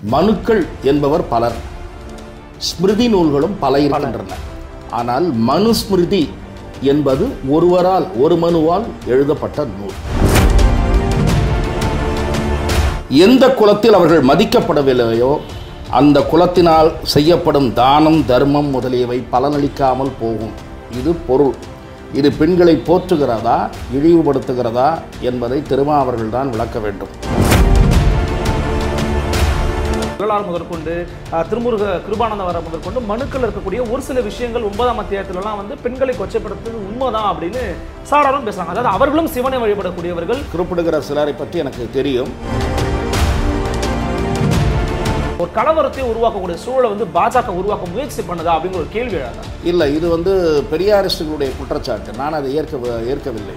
மனுக்கள் என்பவர் பலர் ஸ்மிருதி நூல்களும் பல இருக்கின்றன ஆனால் மனுஸ்மிருதி என்பது ஒருவரால் ஒரு மனுவால் எழுதப்பட்ட நூல் எந்த குலத்தில் அவர்கள் மதிக்கப்படவில்லையோ அந்த குலத்தினால் செய்யப்படும் தானம் தர்மம் முதலியவை பலனளிக்காமல் போகும் இது பொருள் இது பெண்களை போற்றுகிறதா இழிவுபடுத்துகிறதா என்பதை திருமாவர்கள் தான் விளக்க வேண்டும் வரலாறு முதற்கொண்டு அஹ், திருமுருக கிருபானந்த முதற்கொண்டு மனுக்கள் இருக்கக்கூடிய ஒரு சில விஷயங்கள் ஒன்பதாம் அத்தியாயத்திலலாம் வந்து பெண்களை கொச்சப்படுத்துறது உண்மைதான் அப்படின்னு சாராரும் பேசுறாங்க அதாவது அவர்களும் சிவனை வழிபடக்கூடியவர்கள் குறிப்பிடுகிற சிலரை பற்றி எனக்கு தெரியும் ஒரு கலவரத்தை உருவாக்கக்கூடிய சூழலை வந்து பாஜக உருவாக்க முயற்சி பண்ணுதா அப்படிங்கிற ஒரு கேள்வி எழாதா இல்லை இது வந்து பெரியாரிஸ்டுகளுடைய குற்றச்சாட்டு நான் அதை ஏற்க ஏற்கவில்லை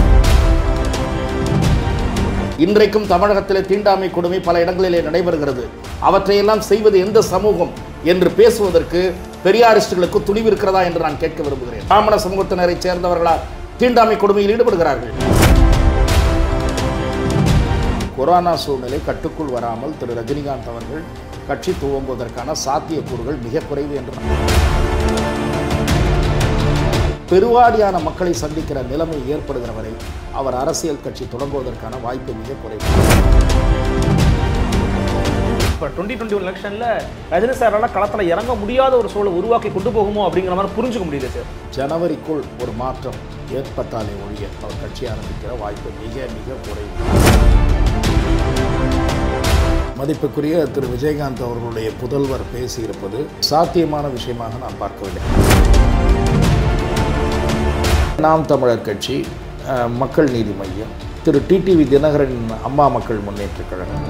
இன்றைக்கும் தமிழகத்திலே தீண்டாமை கொடுமை பல இடங்களிலே நடைபெறுகிறது அவற்றையெல்லாம் செய்வது எந்த சமூகம் என்று பேசுவதற்கு பெரியாரிஸ்டுகளுக்கு துணிவு இருக்கிறதா என்று நான் கேட்க விரும்புகிறேன் பிராமண சமூகத்தினரை சேர்ந்தவர்களா தீண்டாமை கொடுமையில் ஈடுபடுகிறார்கள் கொரோனா சூழ்நிலை கட்டுக்குள் வராமல் திரு ரஜினிகாந்த் அவர்கள் கட்சி துவங்குவதற்கான சாத்தியக்கூறுகள் மிக குறைவு என்று நான் பெருவாரியான மக்களை சந்திக்கிற நிலைமை ஏற்படுகிற வரை அவர் அரசியல் கட்சி தொடங்குவதற்கான வாய்ப்பு மிக குறைவு இப்போ டுவெண்ட்டி டுவெண்ட்டி ஒன் எலெக்ஷனில் ரஜினி சாரால் களத்தில் இறங்க முடியாத ஒரு சூழலை உருவாக்கி கொண்டு போகுமோ அப்படிங்கிற மாதிரி புரிஞ்சுக்க முடியுது சார் ஜனவரிக்குள் ஒரு மாற்றம் ஏற்பட்டாலே ஒழிய அவர் கட்சி ஆரம்பிக்கிற வாய்ப்பு மிக மிக குறைவு மதிப்புக்குரிய திரு விஜயகாந்த் அவர்களுடைய புதல்வர் பேசியிருப்பது சாத்தியமான விஷயமாக நான் பார்க்கவில்லை நாம் தமிழர் கட்சி அஹ், மக்கள் நீதி மையம் திரு டிடிவி தினகரன் அம்மா மக்கள் முன்னேற்றக் கழகம்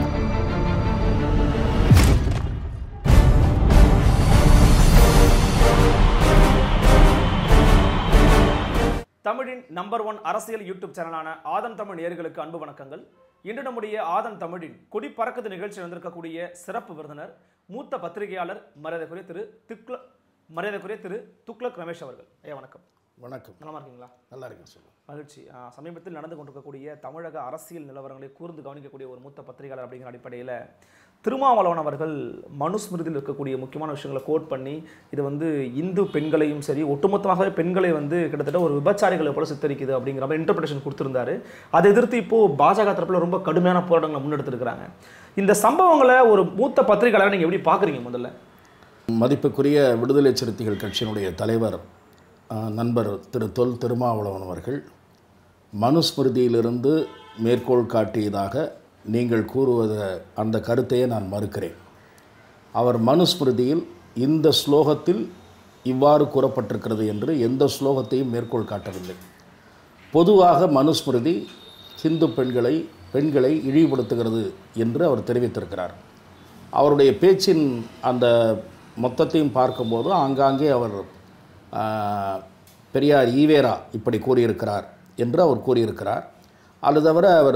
தமிழின் நம்பர் ஒன் அரசியல் யூடியூப் சேனலான ஆதன் தமிழ் நேயர்களுக்கு அன்பு வணக்கங்கள் இன்று நம்முடைய ஆதன் தமிழின் கொடி பறக்குது நிகழ்ச்சியில் வந்திருக்கக்கூடிய சிறப்பு விருந்தினர் மூத்த பத்திரிகையாளர் மரியாதைக்குரிய திரு துக்ல மரியாதைக்குரிய திரு துக்ளக் ரமேஷ் அவர்கள் ஐயா வணக்கம் வணக்கம் நலமா இருக்கீங்களா நல்லா இருக்கேன் சொல்லுங்கள் மகிழ்ச்சி ஆ, சமீபத்தில் நடந்து கொண்டிருக்கக்கூடிய தமிழக அரசியல் நிலவரங்களை கூர்ந்து கவனிக்கக்கூடிய ஒரு மூத்த பத்திரிகையாளர் அப்படிங்கிற அடிப்படையில் திருமாவளவன் அவர்கள் மனுஸ்மிருதியில் இருக்கக்கூடிய முக்கியமான விஷயங்களை கோட் பண்ணி இது வந்து இந்து பெண்களையும் சரி ஒட்டுமொத்தமாகவே பெண்களை வந்து கிட்டத்தட்ட ஒரு விபச்சாரிகளை போல சித்தரிக்குது அப்படிங்கிற மாதிரி இன்டர்பிரேஷன் கொடுத்திருந்தாரு அதை எதிர்த்து இப்போ பாஜக தரப்புல ரொம்ப கடுமையான போராட்டங்களை முன்னெடுத்திருக்கிறாங்க இந்த சம்பவங்களை ஒரு மூத்த பத்திரிகையாளரை நீங்க எப்படி பாக்குறீங்க முதல்ல மதிப்புக்குரிய விடுதலை சிறுத்தைகள் கட்சியினுடைய தலைவர் அஹ், நண்பர் திரு தொல் திருமாவளவன் அவர்கள் மனுஸ்மிருதியிலிருந்து மேற்கோள் காட்டியதாக நீங்கள் கூறுவத அந்த கருத்தையே நான் மறுக்கிறேன் அவர் மனுஸ்மிருதியில் இந்த ஸ்லோகத்தில் இவ்வாறு கூறப்பட்டிருக்கிறது என்று எந்த ஸ்லோகத்தையும் மேற்கோள் காட்டவில்லை பொதுவாக மனுஸ்மிருதி ஹிந்து பெண்களை பெண்களை இழிவுபடுத்துகிறது என்று அவர் தெரிவித்திருக்கிறார் அவருடைய பேச்சின் அந்த மொத்தத்தையும் பார்க்கும்போது ஆங்காங்கே அவர் ஆ, பெரியார் ஈவேரா இப்படி கூறியிருக்கிறார் என்று அவர் கூறியிருக்கிறார் அது தவிர அவர்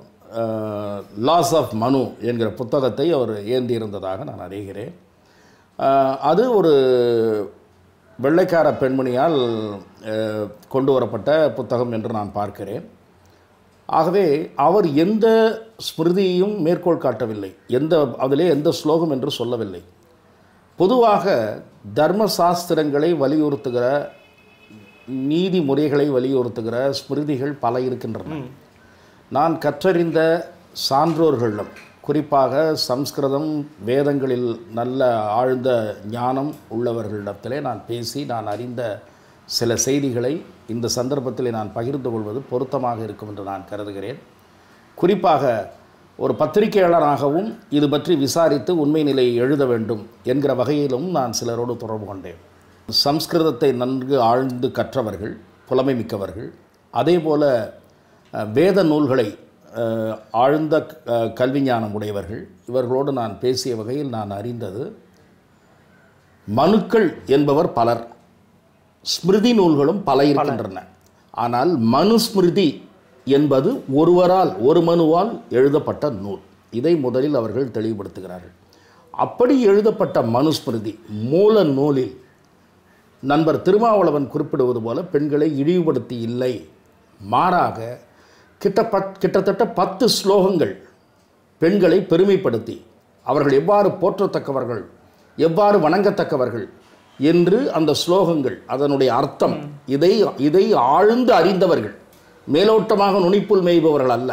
லாஸ் ஆஃப் மனு என்கிற புத்தகத்தை அவர் ஏந்தியிருந்ததாக நான் அறிகிறேன் ஆ, அது ஒரு வெள்ளைக்கார பெண்மணியால் அஹ், கொண்டு வரப்பட்ட புத்தகம் என்று நான் பார்க்கிறேன் ஆகவே அவர் எந்த ஸ்மிருதியையும் மேற்கோள் காட்டவில்லை எந்த அதிலே எந்த ஸ்லோகம் என்று சொல்லவில்லை பொதுவாக தர்ம சாஸ்திரங்களை வலியுறுத்துகிற நீதி முறைகளை வலியுறுத்துகிற ஸ்மிருதிகள் பல இருக்கின்றன நான் கற்றறிந்த சான்றோர்களிடம் குறிப்பாக சம்ஸ்கிருதம் வேதங்களில் நல்ல ஆழ்ந்த ஞானம் உள்ளவர்களிடத்திலே நான் பேசி நான் அறிந்த சில செய்திகளை இந்த சந்தர்ப்பத்தில் நான் பகிர்ந்து கொள்வது பொருத்தமாக இருக்கும் என்று நான் கருதுகிறேன் குறிப்பாக ஒரு பத்திரிகையாளராகவும் இது பற்றி விசாரித்து உண்மை நிலையை எழுத வேண்டும் என்கிற வகையிலும் நான் சிலரோடு தொடர்பு கொண்டேன் சம்ஸ்கிருதத்தை நன்கு ஆழ்ந்து கற்றவர்கள் புலமை மிக்கவர்கள் அதே போல அஹ், வேத நூல்களை அஹ், ஆழ்ந்த அஹ், கல்வி ஞானம் உடையவர்கள் இவர்களோடு நான் பேசிய வகையில் நான் அறிந்தது மனுக்கள் என்பவர் பலர் ஸ்மிருதி நூல்களும் பல இருக்கின்றன ஆனால் மனுஸ்மிருதி என்பது ஒருவரால் ஒரு மனுவால் எழுதப்பட்ட நூல் இதை முதலில் அவர்கள் தெளிவுபடுத்துகிறார்கள் அப்படி எழுதப்பட்ட மனுஸ்மிருதி மூல நூலில் நண்பர் திருமாவளவன் குறிப்பிடுவது போல பெண்களை இழிவுபடுத்தி இல்லை மாறாக கிட்டப்பட் கிட்டத்தட்ட பத்து ஸ்லோகங்கள் பெண்களை பெருமைப்படுத்தி அவர்கள் எவ்வாறு போற்றத்தக்கவர்கள் எவ்வாறு வணங்கத்தக்கவர்கள் என்று அந்த ஸ்லோகங்கள் அதனுடைய அர்த்தம் இதை இதை ஆழ்ந்து அறிந்தவர்கள் மேலோட்டமாக நுனிப்புல் மேய்பவர்கள் அல்ல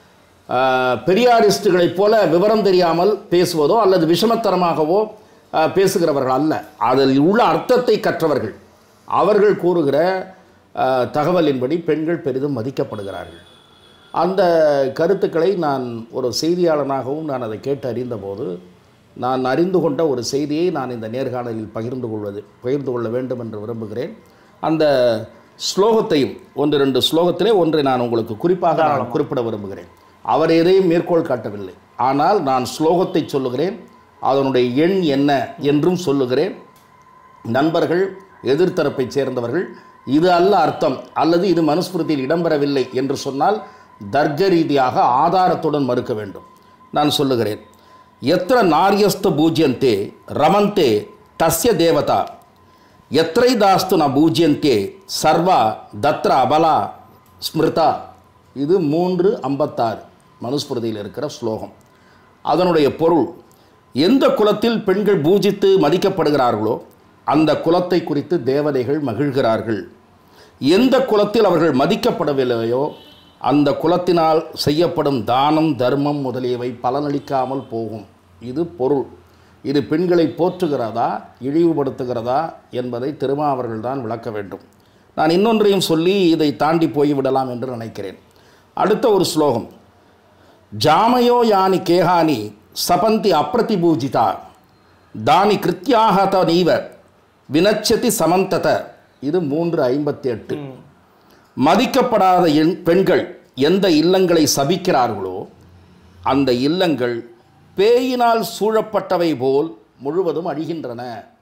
ஆஹ், பெரியாரிஸ்டுகளைப் போல விவரம் தெரியாமல் பேசுவதோ அல்லது விஷமத்தனமாகவோ ஆஹ், பேசுகிறவர்கள் அல்ல அதில் உள்ள அர்த்தத்தை கற்றவர்கள் அவர்கள் கூறுகிற ஆஹ், தகவலின்படி பெண்கள் பெரிதும் மதிக்கப்படுகிறார்கள் அந்த கருத்துக்களை நான் ஒரு செய்தியாளனாகவும் நான் அதை கேட்டு அறிந்தபோது நான் அறிந்து கொண்ட ஒரு செய்தியை நான் இந்த நேர்காணலில் பகிர்ந்து கொள்வது பகிர்ந்து கொள்ள வேண்டும் என்று விரும்புகிறேன் அந்த ஸ்லோகத்தையும் ஒன்று ரெண்டு ஸ்லோகத்திலே ஒன்றை நான் உங்களுக்கு குறிப்பாக நான் குறிப்பிட விரும்புகிறேன் அவர் எதையும் மேற்கோள் காட்டவில்லை ஆனால் நான் ஸ்லோகத்தை சொல்லுகிறேன் அதனுடைய எண் என்ன என்றும் சொல்லுகிறேன் நண்பர்கள் எதிர்த்தரப்பைச் சேர்ந்தவர்கள் இது அல்ல அர்த்தம் அல்லது இது மனுஸ்மிருதியில் இடம்பெறவில்லை என்று சொன்னால் தர்க்க ரீதியாக ஆதாரத்துடன் மறுக்க வேண்டும் நான் சொல்லுகிறேன் எத்திர நாரியஸ்த பூஜ்யந்தே ரமந்தே தஸ்ய தேவதா எத்திரை தாஸ்து ந பூஜ்யந்தே சர்வா தத்ர அபலா ஸ்மிருதா இது மூன்று ஐம்பத்தாறு மனுஸ்மிருதியில் இருக்கிற ஸ்லோகம் அதனுடைய பொருள் எந்த குலத்தில் பெண்கள் பூஜித்து மதிக்கப்படுகிறார்களோ அந்த குலத்தை குறித்து தேவதைகள் மகிழ்கிறார்கள் எந்த குலத்தில் அவர்கள் மதிக்கப்படவில்லையோ அந்த குலத்தினால் செய்யப்படும் தானம் தர்மம் முதலியவை பலனளிக்காமல் போகும் இது பொருள் இது பெண்களை போற்றுகிறதா இழிவுபடுத்துகிறதா என்பதை திருமாவர்கள் தான் விளக்க வேண்டும் நான் இன்னொன்றையும் சொல்லி இதை தாண்டி போய்விடலாம் என்று நினைக்கிறேன் அடுத்த ஒரு ஸ்லோகம் ஜாமயோ யானி கேகானி சபந்தி அப்பிரதிபூஜிதா தானி கிருத்தியாக நீவ வினச்சதி சமந்தத இது மூன்று ஐம்பத்தி எட்டு மதிக்கப்படாத எண்- பெண்கள் எந்த இல்லங்களை சபிக்கிறார்களோ அந்த இல்லங்கள் பேயினால் சூழப்பட்டவை போல் முழுவதும் அழிகின்றன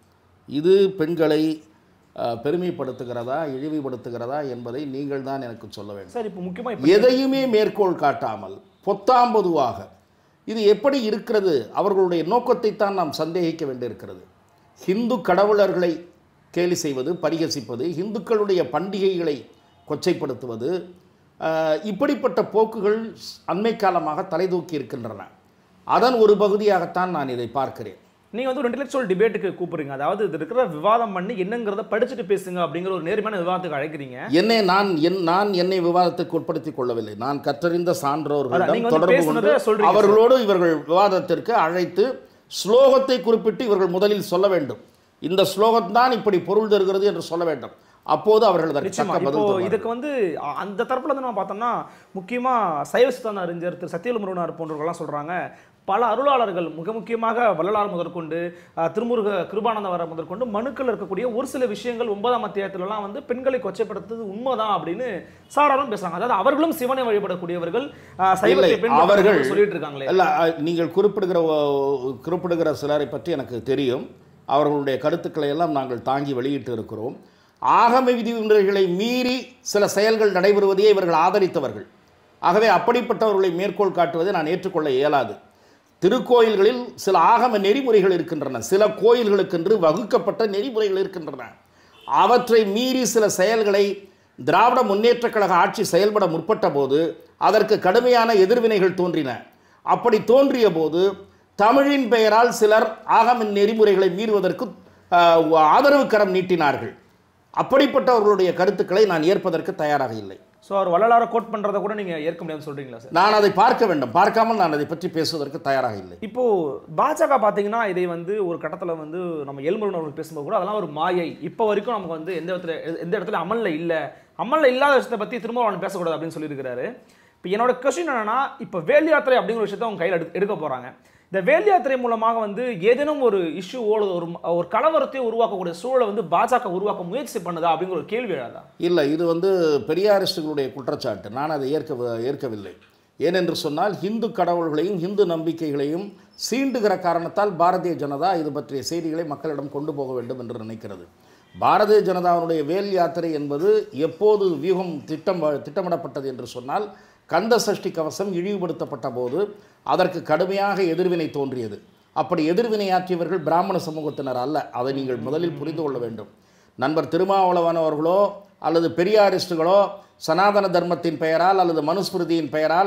இது பெண்களை அஹ், பெருமைப்படுத்துகிறதா இழிவுபடுத்துகிறதா என்பதை நீங்கள் தான் எனக்கு சொல்ல வேண்டும் சார் இப்போ முக்கியமாக இப்போ எதையுமே மேற்கோள் காட்டாமல் பொத்தாம்பதுவாக இது எப்படி இருக்கிறது அவர்களுடைய நோக்கத்தைத்தான் நாம் சந்தேகிக்க வேண்டியிருக்கிறது ஹிந்து கடவுளர்களை கேலி செய்வது பரிகசிப்பது இந்துக்களுடைய பண்டிகைகளை கொச்சைப்படுத்துவது ஆஹ், இப்படிப்பட்ட போக்குகள் அண்மை காலமாக தலைதூக்கி இருக்கின்றன அதன் ஒரு பகுதியாகத்தான் நான் இதை பார்க்கிறேன் நீங்கள் வந்து ஒரு இன்டெலெக்சுவல் டிபேட்டுக்கு கூப்பிடுறீங்க அதாவது இது இருக்கிற விவாதம் பண்ணி என்னங்கிறத படிச்சுட்டு பேசுங்க அப்படிங்கிற ஒரு நேர்மையான விவாதத்துக்கு அழைக்கிறீங்க என்னை நான் என் நான் என்னை விவாதத்துக்கு உட்படுத்திக் கொள்ளவில்லை நான் கற்றறிந்த அதான், சான்றோர்களிடம் நீங்க வந்து தொடர்பு பேசுனதை கொண்டு சொல்றீங்க சார். அவர்களோடு இவர்கள் விவாதத்திற்கு அழைத்து ஸ்லோகத்தை குறிப்பிட்டு இவர்கள் முதலில் சொல்ல வேண்டும் இந்த ஸ்லோகம் தான் இப்படி பொருள் தருகிறது என்று சொல்ல வேண்டும் அப்போது அவர்கள் அதற்கு நிச்சயமா தக்க இப்போ பதில் தருவார்கள். இதுக்கு வந்து அ- அந்த தரப்புல இருந்து நம்ம பார்த்தோம்னா முக்கியமா சைவ சித்தாந்த அறிஞர் திரு சத்தியல் முருகனார் போன்றவர்கள்லாம் சொல்றாங்க பல அருளாளர்கள் மிக முக்கியமாக வள்ளலார் முதற்கொண்டு அஹ், திருமுருக கிருபானந்தவர முதற்கொண்டு மனுக்கள் இருக்கக்கூடிய ஒரு சில விஷயங்கள் ஒன்பதாம் அத்தியாயத்திலலாம் வந்து பெண்களை கொச்சைப்படுத்துறது உண்மைதான் அப்படின்னு சாராரும் பேசுறாங்க அதாவது அவர்களும் சிவனை வழிபடக்கூடியவர்கள் அஹ், சைவத்தை இல்லை, பெண்கள் அவர்கள் சொல்லிட்டு இருக்காங்களே இல்ல அ, நீங்கள் குறிப்பிடுகிற ஒ- குறிப்பிடுகிற சிலரை பற்றி எனக்கு தெரியும் அவர்களுடைய கருத்துக்களை எல்லாம் நாங்கள் தாங்கி வெளியிட்டு இருக்கிறோம் ஆகம விதிமுறைகளை மீறி சில செயல்கள் நடைபெறுவதையே இவர்கள் ஆதரித்தவர்கள் ஆகவே அப்படிப்பட்டவர்களை மேற்கோள் காட்டுவதை நான் ஏற்றுக்கொள்ள இயலாது திருக்கோயில்களில் சில ஆகம நெறிமுறைகள் இருக்கின்றன சில கோயில்களுக்கென்று வகுக்கப்பட்ட நெறிமுறைகள் இருக்கின்றன அவற்றை மீறி சில செயல்களை திராவிட முன்னேற்றக் கழக ஆட்சி செயல்பட முற்பட்ட போது அதற்கு கடுமையான எதிர்வினைகள் தோன்றின அப்படி தோன்றிய போது தமிழின் பெயரால் சிலர் ஆகம நெறிமுறைகளை மீறுவதற்கு ஆஹ், ஆதரவு கரம் நீட்டினார்கள் அப்படிப்பட்டவர்களுடைய கருத்துக்களை நான் ஏற்பதற்கு தயாராக இல்லை ஸோ அவர் வள்ளலாரை கோட் பண்றதை கூட நீங்க ஏற்க முடியாதுன்னு சொல்றீங்களா சார் நான் அதை பார்க்க வேண்டும் பார்க்காமல் நான் அதை பற்றி பேசுவதற்கு தயாராக இல்லை இப்போ பாஜக பார்த்தீங்கன்னா இதை வந்து ஒரு கட்டத்தில் வந்து நம்ம எல்முருகன் அவர்கள் பேசும்போது கூட அதெல்லாம் ஒரு மாயை இப்போ வரைக்கும் நமக்கு வந்து எந்த இடத்துல எந்த இடத்துல அமல்ல இல்லை அமல்ல இல்லாத விஷயத்தை பற்றி திரும்ப அவன் பேசக்கூடாது அப்படின்னு சொல்லியிருக்கிறாரு இப்போ என்னோட கொஸ்டின் என்னன்னா இப்போ வேல் யாத்திரை அப்படிங்கிற விஷயத்தை அவங்க கையில் எடு எடுக்க போறாங்க இந்த வேல் யாத்திரை மூலமாக வந்து ஏதேனும் ஒரு இஷ்யூவோ ஒரு ஒரு கலவரத்தை உருவாக்கக்கூடிய சூழலை வந்து பாஜக உருவாக்க முயற்சி பண்ணுதா அப்படிங்கிற ஒரு கேள்வி எழாதா இல்லை இது வந்து பெரியாரிஸ்டுகளுடைய குற்றச்சாட்டு நான் அதை ஏற்க ஏற்கவில்லை ஏனென்று சொன்னால் இந்து கடவுள்களையும் இந்து நம்பிக்கைகளையும் சீண்டுகிற காரணத்தால் பாரதிய ஜனதா இது பற்றிய செய்திகளை மக்களிடம் கொண்டு போக வேண்டும் என்று நினைக்கிறது பாரதிய ஜனதாவினுடைய வேல் யாத்திரை என்பது எப்போது வியூகம் திட்டம் திட்டமிடப்பட்டது என்று சொன்னால் கந்த சஷ்டி கவசம் இழிவுபடுத்தப்பட்ட போது அதற்கு கடுமையாக எதிர்வினை தோன்றியது அப்படி எதிர்வினையாற்றியவர்கள் பிராமண சமூகத்தினர் அல்ல அதை நீங்கள் முதலில் புரிந்து கொள்ள வேண்டும் நண்பர் திருமாவளவன் அவர்களோ அல்லது பெரியாரிஸ்டுகளோ சனாதன தர்மத்தின் பெயரால் அல்லது மனுஸ்மிருதியின் பெயரால்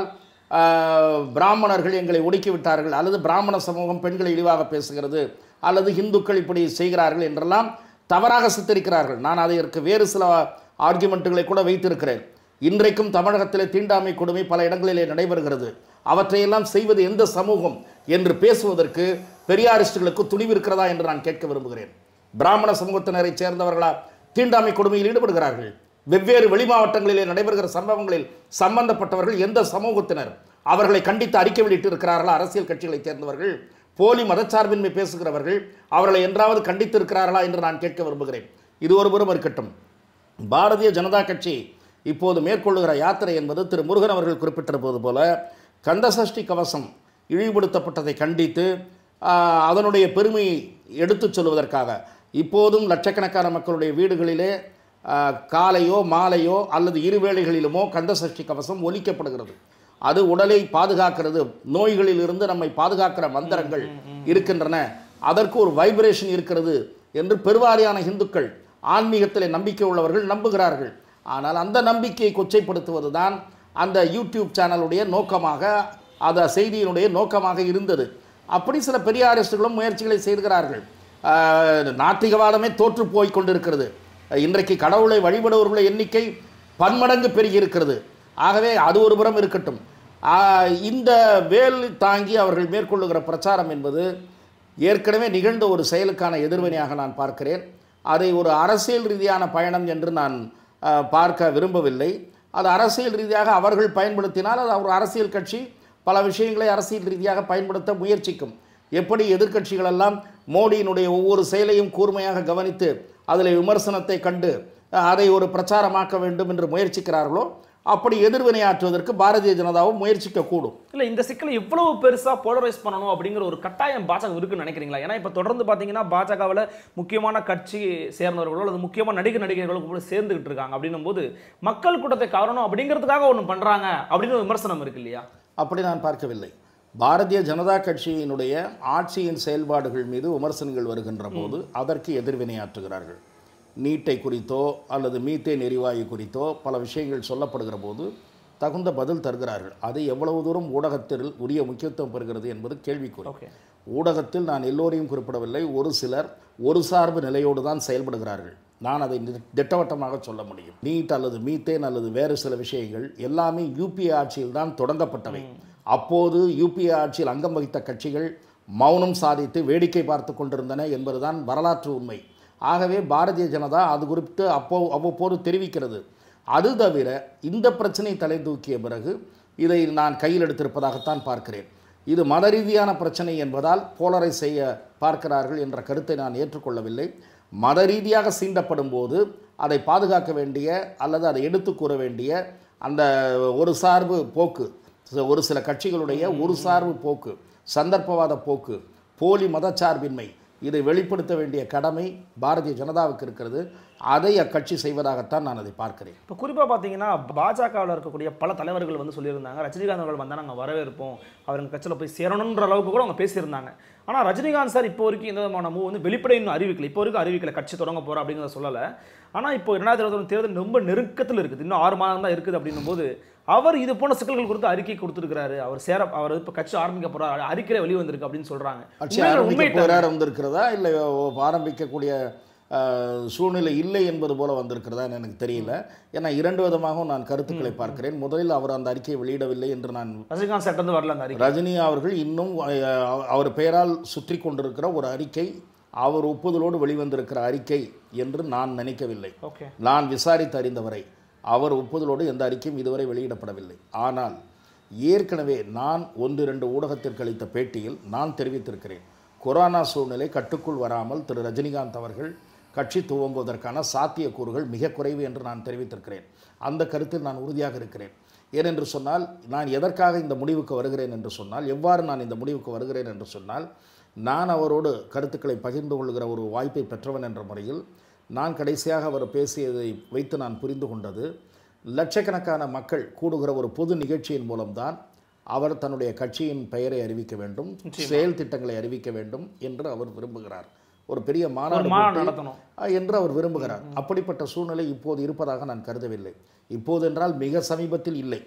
ஆஹ், பிராமணர்கள் எங்களை ஒடுக்கி விட்டார்கள் அல்லது பிராமண சமூகம் பெண்களை இழிவாக பேசுகிறது அல்லது இந்துக்கள் இப்படி செய்கிறார்கள் என்றெல்லாம் தவறாக சித்தரிக்கிறார்கள் நான் அதற்கு வேறு சில ஆர்குமெண்ட்டுகளை கூட வைத்திருக்கிறேன் இன்றைக்கும் தமிழகத்திலே தீண்டாமை கொடுமை பல இடங்களிலே நடைபெறுகிறது அவற்றையெல்லாம் செய்வது எந்த சமூகம் என்று பேசுவதற்கு பெரியாரிஸ்டுகளுக்கு துணிவு இருக்கிறதா என்று நான் கேட்க விரும்புகிறேன் பிராமண சமூகத்தினரைச் சேர்ந்தவர்களா தீண்டாமை கொடுமையில் ஈடுபடுகிறார்கள் வெவ்வேறு வெளி மாவட்டங்களிலே நடைபெறுகிற சம்பவங்களில் சம்பந்தப்பட்டவர்கள் எந்த சமூகத்தினர் அவர்களை கண்டித்து அறிக்கை வெளியிட்டு இருக்கிறார்களா அரசியல் கட்சிகளைச் சேர்ந்தவர்கள் போலி மதச்சார்பின்மை பேசுகிறவர்கள் அவர்களை என்றாவது கண்டித்து இருக்கிறார்களா என்று நான் கேட்க விரும்புகிறேன் இது ஒருபுறம் இருக்கட்டும் பாரதிய ஜனதா கட்சி இப்போது மேற்கொள்ளுகிற யாத்திரை என்பது திரு முருகன் அவர்கள் குறிப்பிட்டிருப்பது போல கந்தசஷ்டி கவசம் இழிவுபடுத்தப்பட்டதை கண்டித்து ஆஹ், அதனுடைய பெருமையை எடுத்துச் சொல்வதற்காக இப்போதும் லட்சக்கணக்கான மக்களுடைய வீடுகளிலே ஆஹ், காலையோ மாலையோ அல்லது இருவேளைகளிலுமோ கந்தசஷ்டி கவசம் ஒலிக்கப்படுகிறது அது உடலை பாதுகாக்கிறது நோய்களில் இருந்து நம்மை பாதுகாக்கிற மந்திரங்கள் இருக்கின்றன அதற்கு ஒரு வைப்ரேஷன் இருக்கிறது என்று பெருவாரியான இந்துக்கள் ஆன்மீகத்தில் நம்பிக்கை உள்ளவர்கள் நம்புகிறார்கள் ஆனால் அந்த நம்பிக்கையை கொச்சைப்படுத்துவது தான் அந்த யூடியூப் சேனலுடைய நோக்கமாக அந்த செய்தியினுடைய நோக்கமாக இருந்தது அப்படி சில பெரியாரிஸ்டுகளும் முயற்சிகளை செய்கிறார்கள் ஆஹ், நாத்திகவாதமே தோற்று போய் கொண்டிருக்கிறது இன்றைக்கு கடவுளை வழிபடுவர்களுடைய எண்ணிக்கை பன்மடங்கு பெருகி இருக்கிறது ஆகவே அது ஒரு புறம் இருக்கட்டும் ஆஹ், இந்த வேல் தாங்கி அவர்கள் மேற்கொள்ளுகிற பிரச்சாரம் என்பது ஏற்கனவே நிகழ்ந்த ஒரு செயலுக்கான எதிர்வினையாக நான் பார்க்கிறேன் அதை ஒரு அரசியல் ரீதியான பயணம் என்று நான் ஆஹ், பார்க்க விரும்பவில்லை அது அரசியல் ரீதியாக அவர்கள் பயன்படுத்தினால் அது ஒரு அரசியல் கட்சி பல விஷயங்களை அரசியல் ரீதியாக பயன்படுத்த முயற்சிக்கும் எப்படி எதிர்க்கட்சிகளெல்லாம் மோடியினுடைய ஒவ்வொரு செயலையும் கூர்மையாக கவனித்து அதில் விமர்சனத்தை கண்டு அஹ், அதை ஒரு பிரச்சாரமாக்க வேண்டும் என்று முயற்சிக்கிறார்களோ அப்படி எதிர்வினையாற்றுவதற்கு பாரதிய ஜனதாவும் முயற்சிக்கக்கூடும் இல்ல இந்த சிக்கலை இவ்வளவு பெருசா போலரைஸ் பண்ணணும் அப்படிங்கிற ஒரு கட்டாயம் பாஜக இருக்குன்னு நினைக்கிறீங்களா ஏன்னா இப்ப தொடர்ந்து பாத்தீங்கன்னா பாஜகவில் முக்கியமான கட்சி சேர்ந்தவர்களோ அல்லது முக்கியமான நடிகர் நடிகைகளோ கூட சேர்ந்துகிட்டு இருக்காங்க அப்படின்னும் போது மக்கள் கூட்டத்தை கவரணும் அப்படிங்கிறதுக்காக ஒண்ணு பண்றாங்க அப்படின்னு ஒரு விமர்சனம் இருக்கு இல்லையா அப்படி நான் பார்க்கவில்லை பாரதிய ஜனதா கட்சியினுடைய ஆட்சியின் செயல்பாடுகள் மீது விமர்சனங்கள் வருகின்ற போது அதற்கு எதிர்வினையாற்றுகிறார்கள் நீட்டை குறித்தோ அல்லது மீத்தேன் எரிவாயு குறித்தோ பல விஷயங்கள் சொல்லப்படுகிற போது தகுந்த பதில் தருகிறார்கள் அது எவ்வளவு தூரம் ஊடகத்தில் உரிய முக்கியத்துவம் பெறுகிறது என்பது கேள்விக்குறி ஓகே ஊடகத்தில் நான் எல்லோரையும் குறிப்பிடவில்லை ஒரு சிலர் ஒரு சார்பு நிலையோடு தான் செயல்படுகிறார்கள் நான் அதை நி- திட்டவட்டமாக சொல்ல முடியும் நீட் அல்லது மீத்தேன் அல்லது வேறு சில விஷயங்கள் எல்லாமே யூபிஏ ஆட்சியில் தான் தொடங்கப்பட்டவை அப்போது யூபிஏ ஆட்சியில் அங்கம் வகித்த கட்சிகள் மௌனம் சாதித்து வேடிக்கை பார்த்து கொண்டிருந்தன என்பதுதான் வரலாற்று உண்மை ஆகவே பாரதிய ஜனதா அது குறித்து அப்போ அவ்வப்போது தெரிவிக்கிறது அது தவிர இந்த பிரச்சனை தலை தூக்கிய பிறகு இதை நான் கையில் எடுத்திருப்பதாகத்தான் பார்க்கிறேன் இது மத ரீதியான பிரச்சனை என்பதால் போலரை செய்ய பார்க்கிறார்கள் என்ற கருத்தை நான் ஏற்றுக்கொள்ளவில்லை மத ரீதியாக சீண்டப்படும் போது அதை பாதுகாக்க வேண்டிய அல்லது அதை எடுத்து கூற வேண்டிய அந்த ஒரு சார்பு போக்கு ஒரு சில கட்சிகளுடைய ஒரு சார்பு போக்கு சந்தர்ப்பவாத போக்கு போலி மதச்சார்பின்மை இதை வெளிப்படுத்த வேண்டிய கடமை பாரதிய ஜனதாவுக்கு இருக்கிறது அதை அக்கட்சி செய்வதாகத்தான் நான் அதை பார்க்கிறேன் இப்போ குறிப்பாக பார்த்தீங்கன்னா பாஜகவில் இருக்கக்கூடிய பல தலைவர்கள் வந்து சொல்லியிருந்தாங்க ரஜினிகாந்த் அவர்கள் வந்தால் நாங்கள் வரவேற்போம் அவர் எங்கள் கட்சியில் போய் சேரணுன்ற அளவுக்கு கூட அவங்க பேசியிருந்தாங்க ஆனால் ரஜினிகாந்த் சார் இப்போ வரைக்கும் எந்த விதமான மூவ் வந்து வெளிப்படை இன்னும் அறிவிக்கல இப்போ வரைக்கும் அறிவிக்கல கட்சி தொடங்க போகிறோம் அப்படிங்கிறத சொல்லலை ஆனால் இப்போ இரண்டாயிரத்தி இருபத்தி தேர்தல் ரொம்ப நெருக்கத்தில் இருக்குது இன்னும் ஆறு மாதம் தான் இருக்குது அப்படின்னும் போது அவர் இது போன்ற சிக்கல்கள் குறித்து அறிக்கை கொடுத்துருக்காரு அவர் சேர அவர் இப்போ கட்சி ஆரம்பிக்க போகிறார் அறிக்கை வெளியே வந்திருக்கு அப்படின்னு சொல்கிறாங்க கட்சி உண்மையில ஆரம்பிக்க உண்மை போகிறார் வந்திருக்கிறதா இல்லை ஆரம்பிக்கக்கூடிய அஹ், சூழ்நிலை இல்லை என்பது போல வந்திருக்கிறதான்னு எனக்கு தெரியல ஏன்னா இரண்டு விதமாகவும் நான் கருத்துக்களை பார்க்கிறேன் முதலில் அவர் அந்த அறிக்கையை வெளியிடவில்லை என்று நான் ரஜினிகாந்த் சார் வந்து வரல அந்த அறிக்கை ரஜினி அவர்கள் இன்னும் அஹ், அவர் பெயரால் சுற்றி கொண்டிருக்கிற ஒரு அறிக்கை அவர் ஒப்புதலோடு வெளிவந்திருக்கிற அறிக்கை என்று நான் நினைக்கவில்லை ஓகே நான் விசாரித்து அறிந்தவரை அவர் ஒப்புதலோடு எந்த அறிக்கையும் இதுவரை வெளியிடப்படவில்லை ஆனால் ஏற்கனவே நான் ஒன்று இரண்டு ஊடகத்திற்கு அளித்த பேட்டியில் நான் தெரிவித்திருக்கிறேன் கொரோனா சூழ்நிலை கட்டுக்குள் வராமல் திரு ரஜினிகாந்த் அவர்கள் கட்சி துவங்குவதற்கான சாத்தியக்கூறுகள் மிக குறைவு என்று நான் தெரிவித்திருக்கிறேன் அந்த கருத்தில் நான் உறுதியாக இருக்கிறேன் ஏனென்று சொன்னால் நான் எதற்காக இந்த முடிவுக்கு வருகிறேன் என்று சொன்னால் எவ்வாறு நான் இந்த முடிவுக்கு வருகிறேன் என்று சொன்னால் நான் அவரோடு கருத்துக்களை பகிர்ந்து கொள்கிற ஒரு வாய்ப்பை பெற்றவன் என்ற முறையில் நான் கடைசியாக அவர் பேசியதை வைத்து நான் புரிந்து கொண்டது லட்சக்கணக்கான மக்கள் கூடுகிற ஒரு பொது நிகழ்ச்சியின் மூலம்தான் அவர் தன்னுடைய கட்சியின் பெயரை அறிவிக்க வேண்டும் செயல் திட்டங்களை அறிவிக்க வேண்டும் என்று அவர் விரும்புகிறார் ஒரு பெரிய ஒரு மாநாடு மாநாடு போட்டு நடத்தணும் அஹ், என்று அவர் விரும்புகிறார் அப்படிப்பட்ட சூழ்நிலை இப்போது இருப்பதாக நான் கருதவில்லை இப்போது என்றால் மிக சமீபத்தில் இல்லை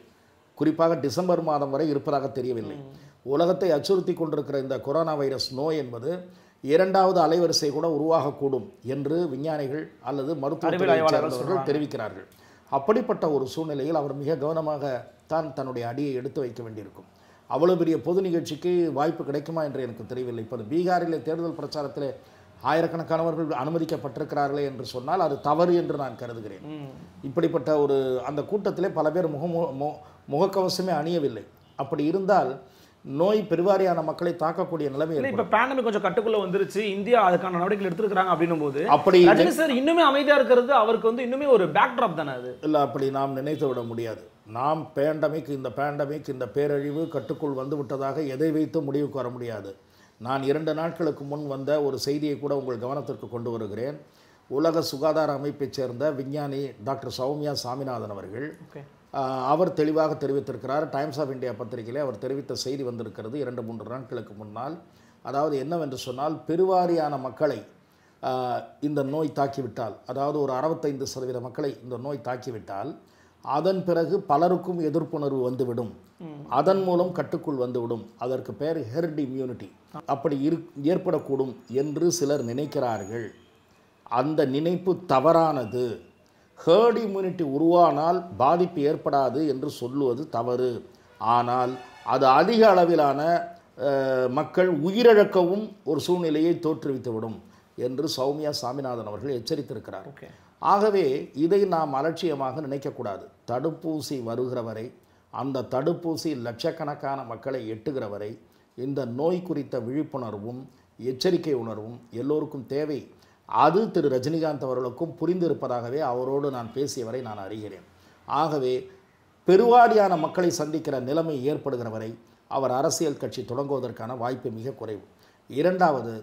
குறிப்பாக டிசம்பர் மாதம் வரை இருப்பதாக தெரியவில்லை உலகத்தை அச்சுறுத்தி கொண்டிருக்கிற இந்த கொரோனா வைரஸ் நோய் என்பது இரண்டாவது அலைவரிசை கூட உருவாகக்கூடும் என்று விஞ்ஞானிகள் அல்லது மருத்துவ அறிவியல் துறையைச் ஆய்வாளர்கள் சேர்ந்தவர்கள் தெரிவிக்கிறார்கள் அப்படிப்பட்ட ஒரு சூழ்நிலையில் அவர் மிக கவனமாக தான் தன்னுடைய அடியை எடுத்து வைக்க வேண்டியிருக்கும் அவ்வளவு பெரிய பொது நிகழ்ச்சிக்கு வாய்ப்பு கிடைக்குமா என்று எனக்கு தெரியவில்லை இப்போது பீகாரிலே தேர்தல் பிரச்சாரத்தில் ஆயிரக்கணக்கானவர்கள் அனுமதிக்கப்பட்டிருக்கிறார்களே என்று சொன்னால் அது தவறு என்று நான் கருதுகிறேன் ம். இப்படிப்பட்ட ஒரு அந்த கூட்டத்திலே பல பேர் முக மு- முகக்கவசமே அணியவில்லை அப்படி இருந்தால் நோய் பெருவாரியான மக்களை தாக்கக்கூடிய நிலைமை இல்ல ஏற்படும். இப்ப பேண்டமிக் கொஞ்சம் கட்டுக்குள்ள வந்துருச்சு இந்தியா அதுக்கான நடவடிக்கைகள் எடுத்திருக்காங்க அப்படின்னும் போது அப்படி ரஜினி சார் இன்னுமே அமைதியா இருக்கிறது அவருக்கு வந்து இன்னுமே ஒரு பேக் ட்ராப் தானே அது இல்லை அப்படி நாம் நினைத்து விட முடியாது நாம் பேண்டமிக் இந்த பேண்டமிக் இந்த பேரழிவு கட்டுக்குள் வந்து விட்டதாக எதை வைத்து முடிவுக்கு வர முடியாது நான் இரண்டு நாட்களுக்கு முன் வந்த ஒரு செய்தியை கூட உங்கள் கவனத்திற்கு கொண்டு வருகிறேன் உலக சுகாதார அமைப்பைச் சேர்ந்த விஞ்ஞானி டாக்டர் சௌமியா சாமிநாதன் அவர்கள் ஓகே ஆஹ், அவர் தெளிவாக தெரிவித்திருக்கிறார் டைம்ஸ் ஆஃப் இந்தியா பத்திரிகையிலே அவர் தெரிவித்த செய்தி வந்திருக்கிறது இரண்டு மூன்று நாட்களுக்கு முன்னால் அதாவது என்னவென்று சொன்னால் பெருவாரியான மக்களை ஆஹ், இந்த நோய் தாக்கிவிட்டால் அதாவது ஒரு அறுபத்தைந்து சதவீத மக்களை இந்த நோய் தாக்கிவிட்டால் அதன் பிறகு பலருக்கும் எதிர்ப்புணர்வு வந்துவிடும் அதன் மூலம் கட்டுக்குள் வந்துவிடும் அதற்கு பெயர் ஹெர்ட் இம்யூனிட்டி அப்படி இரு ஏற்படக்கூடும் என்று சிலர் நினைக்கிறார்கள் அந்த நினைப்பு தவறானது ஹேர்ட் இம்யூனிட்டி உருவானால் பாதிப்பு ஏற்படாது என்று சொல்லுவது தவறு ஆனால் அது அதிக அளவிலான அஹ், மக்கள் உயிரிழக்கவும் ஒரு சூழ்நிலையை தோற்றுவித்துவிடும் என்று சௌமியா சாமிநாதன் அவர்கள் எச்சரித்திருக்கிறார் ஓகே ஆகவே இதை நாம் அலட்சியமாக நினைக்கக்கூடாது தடுப்பூசி வருகிற வரை அந்த தடுப்பூசி லட்சக்கணக்கான மக்களை எட்டுகிற வரை இந்த நோய் குறித்த விழிப்புணர்வும் எச்சரிக்கை உணர்வும் எல்லோருக்கும் தேவை அது திரு ரஜினிகாந்த் அவர்களுக்கும் புரிந்திருப்பதாகவே அவரோடு நான் பேசிய வரை நான் அறிகிறேன் ஆகவே பெருவாரியான மக்களை சந்திக்கிற நிலைமை ஏற்படுகிற வரை அவர் அரசியல் கட்சி தொடங்குவதற்கான வாய்ப்பு மிக குறைவு இரண்டாவது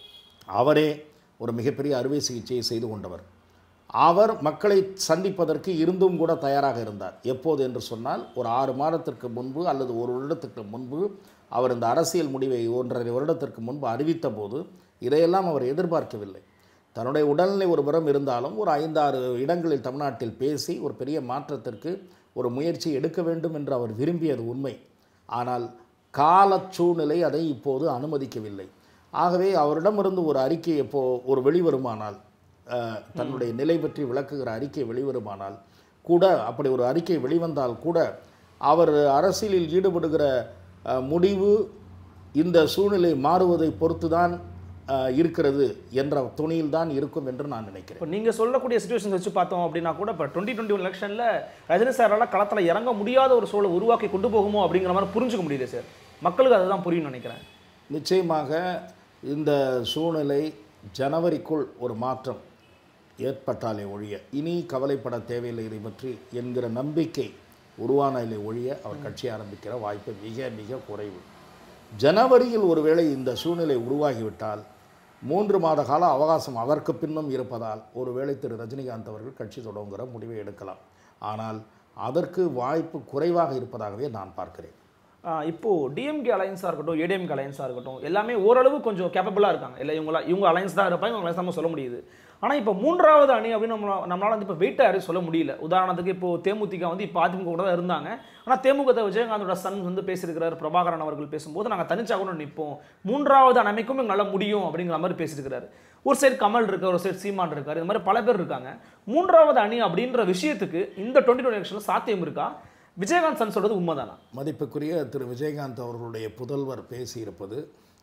அவரே ஒரு மிகப்பெரிய அறுவை சிகிச்சையை செய்து கொண்டவர் அவர் மக்களை சந்திப்பதற்கு இருந்தும் கூட தயாராக இருந்தார் எப்போது என்று சொன்னால் ஒரு ஆறு மாதத்திற்கு முன்பு அல்லது ஒரு வருடத்திற்கு முன்பு அவர் இந்த அரசியல் முடிவை ஒன்றரை வருடத்திற்கு முன்பு அறிவித்த போது இதையெல்லாம் அவர் எதிர்பார்க்கவில்லை தன்னுடைய உடல்நிலை ஒரு புறம் இருந்தாலும் ஒரு ஐந்தாறு இடங்களில் தமிழ்நாட்டில் பேசி ஒரு பெரிய மாற்றத்திற்கு ஒரு முயற்சி எடுக்க வேண்டும் என்று அவர் விரும்பியது உண்மை ஆனால் கால சூழ்நிலை அதை இப்போது அனுமதிக்கவில்லை ஆகவே அவரிடமிருந்து ஒரு அறிக்கை எப்போ ஒரு வெளிவருமானால் அஹ், தன்னுடைய நிலை பற்றி விளக்குகிற அறிக்கை வெளிவருமானால் கூட அப்படி ஒரு அறிக்கை வெளிவந்தால் கூட அவர் அரசியலில் ஈடுபடுகிற அஹ், முடிவு இந்த சூழ்நிலை மாறுவதை பொறுத்து தான் அஹ், இருக்கிறது என்ற துணியில் தான் இருக்கும் என்று நான் நினைக்கிறேன் இப்போ நீங்க சொல்லக்கூடிய சுச்சுவேஷன் வச்சு பார்த்தோம் அப்படின்னா கூட இப்போ டுவெண்ட்டி டுவெண்ட்டி ஒன் எலெக்ஷனில் ரஜினி சாரால் களத்துல இறங்க முடியாத ஒரு சூழலை உருவாக்கி கொண்டு போகுமோ அப்படிங்கிற மாதிரி புரிஞ்சுக்க முடியுது சார் மக்களுக்கு அதுதான் புரியும்னு நினைக்கிறேன் நிச்சயமாக இந்த சூழ்நிலை ஜனவரிக்குள் ஒரு மாற்றம் ஏற்பட்டாலே ஒழிய இனி கவலைப்பட தேவையில்லை இதை பற்றி என்கிற நம்பிக்கை உருவானாலே ஒழிய அவர் கட்சி ஆரம்பிக்கிற வாய்ப்பு மிக மிக குறைவு ஜனவரியில் ஒருவேளை இந்த சூழ்நிலை உருவாகிவிட்டால் மூன்று மாத கால அவகாசம் அதற்கு பின்னும் இருப்பதால் ஒருவேளை திரு ரஜினிகாந்த் அவர்கள் கட்சி தொடங்குகிற முடிவை எடுக்கலாம் ஆனால் அதற்கு வாய்ப்பு குறைவாக இருப்பதாகவே நான் பார்க்கிறேன் ஆஹ் இப்போ டிஎம்கே அலையன்ஸாக இருக்கட்டும் ஏடிஎம்கே அலையன்ஸாக இருக்கட்டும் எல்லாமே ஓரளவு கொஞ்சம் கேப்பபிளாக இருக்காங்க இல்லை இவங்கள இவங்க அலையன்ஸ் தான் இருப்பாங்க இவங்க alliance தான் சொல்ல முடியுது ஆனால் இப்போ மூன்றாவது அணி அப்படின்னு நம்ம நம்மளால வந்து இப்போ வெயிட்டாக யாரையும் சொல்ல முடியல உதாரணத்துக்கு இப்போ தேமுதிக வந்து இப்போ அதிமுக கூட தான் இருந்தாங்க ஆனால் தேமுக விஜயகாந்தோட சன் வந்து பேசியிருக்கிறார் பிரபாகரன் அவர்கள் பேசும்போது நாங்கள் தனிச்சா கூட நிற்போம் மூன்றாவது அமைக்கும் எங்களால் முடியும் அப்படிங்கிற மாதிரி பேசியிருக்கிறாரு ஒரு சைடு கமல் இருக்கார் ஒரு சைடு சீமான் இருக்கார் இந்த மாதிரி பல பேர் இருக்காங்க மூன்றாவது அணி அப்படின்ற விஷயத்துக்கு இந்த டுவெண்ட்டி டுவெண்ட்டி எலெக்ஷனில் சாத்தியம் இருக்கா விஜயகாந்த் சன் சொல்றது உண்மைதானா மதிப்புக்குரிய திரு விஜயகாந்த் அவர்களுடைய புதல்வர் பேசியிருப்பது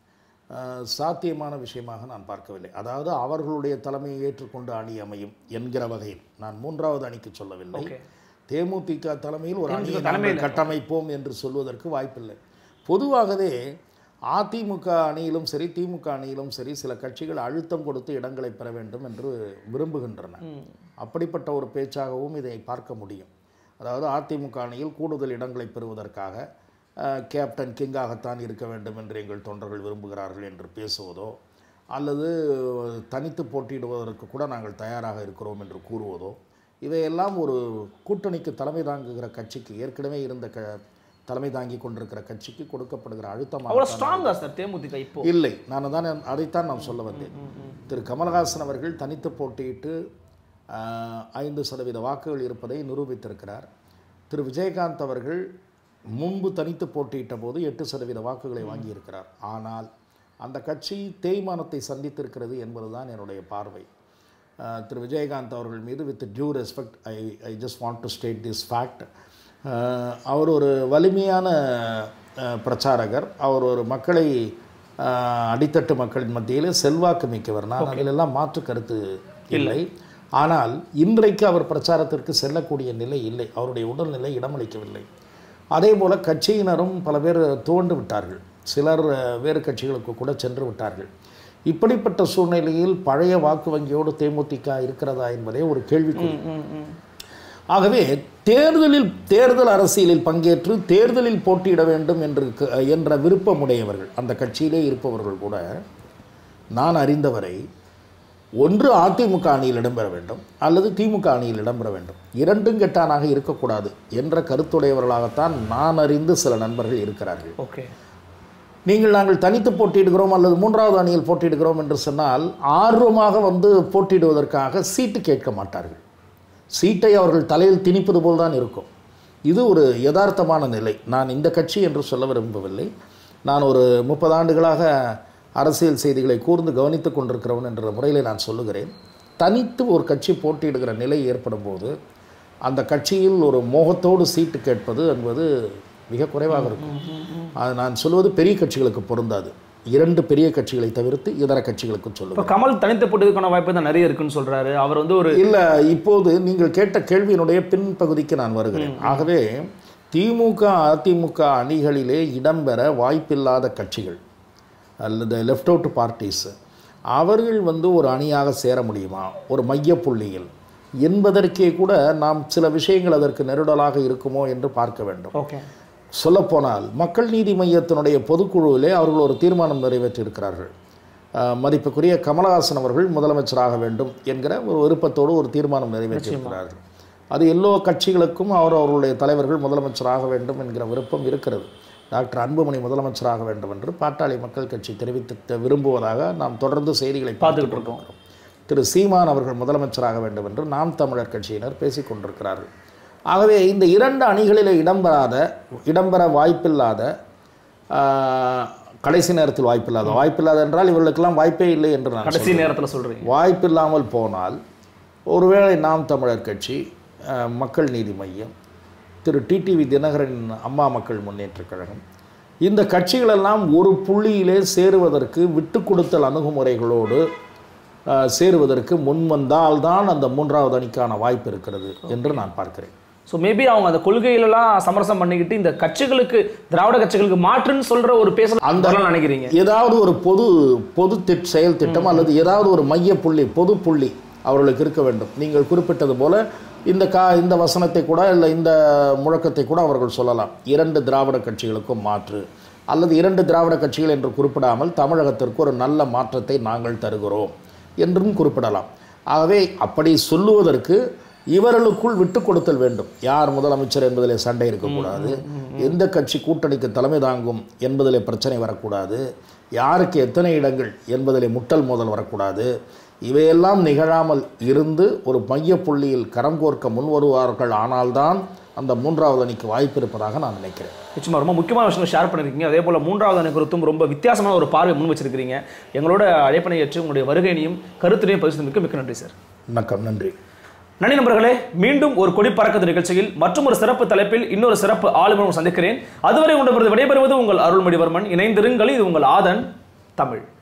அஹ், சாத்தியமான விஷயமாக நான் பார்க்கவில்லை அதாவது அவர்களுடைய தலைமையை ஏற்றுக்கொண்டு அணி அமையும் என்கிற வகையில் நான் மூன்றாவது அணிக்கு சொல்லவில்லை ஓகே தேமுதிக தலைமையில் ஒரு அணியை தேமுதிக நாங்கள் தலைமையில். கட்டமைப்போம் என்று சொல்வதற்கு வாய்ப்பில்லை பொதுவாகவே அதிமுக அணியிலும் சரி திமுக அணியிலும் சரி சில கட்சிகள் அழுத்தம் கொடுத்து இடங்களை பெற வேண்டும் என்று விரும்புகின்றன அப்படிப்பட்ட ஒரு பேச்சாகவும் இதை பார்க்க முடியும் அதாவது அதிமுக அணியில் கூடுதல் இடங்களை பெறுவதற்காக அஹ், கேப்டன் கிங்காகத்தான் இருக்க வேண்டும் என்று எங்கள் தொண்டர்கள் விரும்புகிறார்கள் என்று பேசுவதோ அல்லது தனித்து போட்டியிடுவதற்கு கூட நாங்கள் தயாராக இருக்கிறோம் என்று கூறுவதோ இவையெல்லாம் ஒரு கூட்டணிக்கு தலைமை தாங்குகிற கட்சிக்கு ஏற்கனவே இருந்த க தலைமை தாங்கி கொண்டிருக்கிற கட்சிக்கு கொடுக்கப்படுகிற அவ்வளோ அழுத்தமாக ஸ்ட்ராங்கா சார் தேமுதிக இப்போ இல்லை நான் தான் அதைத்தான் நான் சொல்ல வந்தேன் திரு கமல்ஹாசன் அவர்கள் தனித்து போட்டியிட்டு ஆஹ், ஐந்து சதவீத வாக்குகள் இருப்பதை நிரூபித்திருக்கிறார் திரு விஜயகாந்த் அவர்கள் முன்பு தனித்து போட்டியிட்ட போது எட்டு சதவீத வாக்குகளை வாங்கியிருக்கிறார் ஆனால் அந்த கட்சி தேய்மானத்தை சந்தித்திருக்கிறது என்பதுதான் என்னுடைய பார்வை அஹ், திரு விஜயகாந்த் அவர்கள் மீது with due respect I I just want to state this fact அவர் ஒரு வலிமையான அஹ், பிரச்சாரகர் அவர் ஒரு மக்களை அஹ், அடித்தட்டு மக்களின் மத்தியில் செல்வாக்கு மிக்கவர் நான் அதிலெல்லாம் மாற்று கருத்து இல்லை ஆனால் இன்றைக்கு அவர் பிரச்சாரத்திற்கு செல்லக்கூடிய நிலை இல்லை அவருடைய உடல்நிலை இடமளிக்கவில்லை அதே போல் கட்சியினரும் பல பேர் துவண்டு விட்டார்கள் சிலர் அஹ், வேறு கட்சிகளுக்கு கூட சென்று விட்டார்கள் இப்படிப்பட்ட சூழ்நிலையில் பழைய வாக்கு வங்கியோடு தேமுதிக இருக்கிறதா என்பதே ஒரு கேள்விக்குறி ஆகவே தேர்தலில் தேர்தல் அரசியலில் பங்கேற்று தேர்தலில் போட்டியிட வேண்டும் என்று க- என்ற விருப்பமுடையவர்கள் அந்த கட்சியிலே இருப்பவர்கள் கூட நான் அறிந்தவரை ஒன்று அதிமுக அணியில் இடம்பெற வேண்டும் அல்லது திமுக அணியில் இடம்பெற வேண்டும் இரண்டும் கெட்டானாக இருக்கக்கூடாது என்ற கருத்துடையவர்களாகத்தான் நான் அறிந்து சில நண்பர்கள் இருக்கிறார்கள் ஓகே நீங்கள் நாங்கள் தனித்து போட்டியிடுகிறோம் அல்லது மூன்றாவது அணியில் போட்டியிடுகிறோம் என்று சொன்னால் ஆர்வமாக வந்து போட்டியிடுவதற்காக சீட்டு கேட்க மாட்டார்கள் சீட்டை அவர்கள் தலையில் திணிப்பது போல் தான் இருக்கும் இது ஒரு யதார்த்தமான நிலை நான் இந்த கட்சி என்று சொல்ல விரும்பவில்லை நான் ஒரு முப்பது ஆண்டுகளாக அரசியல் செய்திகளை கூர்ந்து கவனித்துக் கொண்டிருக்கிறவன் என்ற முறையில் நான் சொல்லுகிறேன் தனித்து ஒரு கட்சி போட்டியிடுகிற நிலை ஏற்படும் போது அந்த கட்சியில் ஒரு மோகத்தோடு சீட்டு கேட்பது என்பது மிக குறைவாக இருக்கும் அது நான் சொல்வது பெரிய கட்சிகளுக்கு பொருந்தாது இரண்டு பெரிய கட்சிகளை தவிர்த்து இதர கட்சிகளுக்கு சொல்லுவேன் இப்போ கமல் தனித்து போட்டதுக்கான வாய்ப்பு தான் நிறைய இருக்குன்னு சொல்றாரு அவர் வந்து ஒரு இல்ல இப்போது நீங்கள் கேட்ட கேள்வியினுடைய பின்பகுதிக்கு நான் வருகிறேன் ஆகவே திமுக அதிமுக அணிகளிலே இடம்பெற வாய்ப்பில்லாத கட்சிகள் அல்லது லெஃப்ட் அவுட் பார்ட்டிஸ் அவர்கள் வந்து ஒரு அணியாக சேர முடியுமா ஒரு மையப்புள்ளியில் என்பதற்கே கூட நாம் சில விஷயங்கள் அதற்கு நெருடலாக இருக்குமோ என்று பார்க்க வேண்டும் ஓகே சொல்லப்போனால் மக்கள் நீதி மையத்தினுடைய பொதுக்குழுவிலே அவர்கள் ஒரு தீர்மானம் நிறைவேற்றியிருக்கிறார்கள் அஹ், மதிப்புக்குரிய கமலஹாசன் அவர்கள் முதலமைச்சராக வேண்டும் என்கிற ஒரு விருப்பத்தோடு ஒரு தீர்மானம் நிறைவேற்றியிருக்கிறார்கள் அது எல்லோ கட்சிகளுக்கும் அவர் அவர்களுடைய தலைவர்கள் முதலமைச்சராக வேண்டும் என்கிற விருப்பம் இருக்கிறது டாக்டர் அன்புமணி முதலமைச்சராக வேண்டும் என்று பாட்டாளி மக்கள் கட்சி தெரிவித்து விரும்புவதாக நாம் தொடர்ந்து செய்திகளை பார்த்துக்கிட்டு இருக்கோம் திரு சீமான் அவர்கள் முதலமைச்சராக வேண்டும் என்று நாம் தமிழர் கட்சியினர் பேசிக் கொண்டிருக்கிறார்கள் ஆகவே இந்த இரண்டு அணிகளில் இடம்பெறாத இடம்பெற வாய்ப்பில்லாத ஆஹ், கடைசி நேரத்தில் வாய்ப்பில்லாத வாய்ப்பில்லாத என்றால் இவர்களுக்கெல்லாம் வாய்ப்பே இல்லை என்று நான் கடைசி நேரத்துல சொல்றீங்க வாய்ப்பில்லாமல் போனால் ஒருவேளை நாம் தமிழர் கட்சி அஹ், மக்கள் நீதி மையம் திரு டிடிவி தினகரன் அம்மா மக்கள் முன்னேற்றக் கழகம் இந்த கட்சிகளெல்லாம் ஒரு புள்ளியிலே சேருவதற்கு விட்டு கொடுத்தல் அணுகுமுறைகளோடு அஹ், சேருவதற்கு முன்வந்தால் தான் அந்த மூன்றாவது அணிக்கான வாய்ப்பு இருக்கிறது என்று நான் பார்க்கிறேன் ஸோ மேபி அவங்க அந்த கொள்கையிலலாம் சமரசம் பண்ணிக்கிட்டு இந்த கட்சிகளுக்கு திராவிட கட்சிகளுக்கு மாற்றுன்னு சொல்ற ஒரு பேச அந்த- அந்த நினைக்கிறீங்க ஏதாவது ஒரு பொது பொது திட் செயல் திட்டம் அல்லது ஏதாவது ஒரு மைய புள்ளி பொது புள்ளி அவர்களுக்கு இருக்க வேண்டும் நீங்கள் குறிப்பிட்டது போல இந்த கா இந்த வசனத்தை கூட இல்லை இந்த முழக்கத்தை கூட அவர்கள் சொல்லலாம் இரண்டு திராவிட கட்சிகளுக்கும் மாற்று அல்லது இரண்டு திராவிட கட்சிகள் என்று குறிப்பிடாமல் தமிழகத்திற்கு ஒரு நல்ல மாற்றத்தை நாங்கள் தருகிறோம் என்றும் குறிப்பிடலாம் ஆகவே அப்படி சொல்லுவதற்கு இவர்களுக்குள் விட்டு கொடுத்தல் வேண்டும் யார் முதலமைச்சர் என்பதிலே சண்டை இருக்கக்கூடாது எந்த கட்சி கூட்டணிக்கு தலைமை தாங்கும் என்பதிலே பிரச்சனை வரக்கூடாது யாருக்கு எத்தனை இடங்கள் என்பதிலே முட்டல் மோதல் வரக்கூடாது இவையெல்லாம் நிகழாமல் இருந்து ஒரு மையப்புள்ளியில் கரம் கோர்க்க முன் வருவார்கள் ஆனால்தான் அந்த மூன்றாவது அணிக்கு வாய்ப்பு இருப்பதாக நான் நினைக்கிறேன் நிச்சயமா ரொம்ப முக்கியமான விஷயம் ஷேர் பண்ணிருக்கீங்க அதே போல மூன்றாவது அணி குறித்தும் ரொம்ப வித்தியாசமான ஒரு பார்வை முன் வச்சிருக்கிறீங்க எங்களோட அழைப்பனை ஏற்று உங்களுடைய வருகையினையும் கருத்தினையும் பரிசு மிக்க நன்றி சார் வணக்கம் நன்றி நன்றி நண்பர்களே மீண்டும் ஒரு கொடி பறக்கது நிகழ்ச்சியில் மற்றும் ஒரு சிறப்பு தலைப்பில் இன்னொரு சிறப்பு ஆளுநரும் சந்திக்கிறேன் அதுவரை உங்களிடமிருந்து விடைபெறுவது உங்கள் அருள்மொழிவர்மன் இணைந்திருங்கள் இது உங்கள் ஆதன் தமிழ்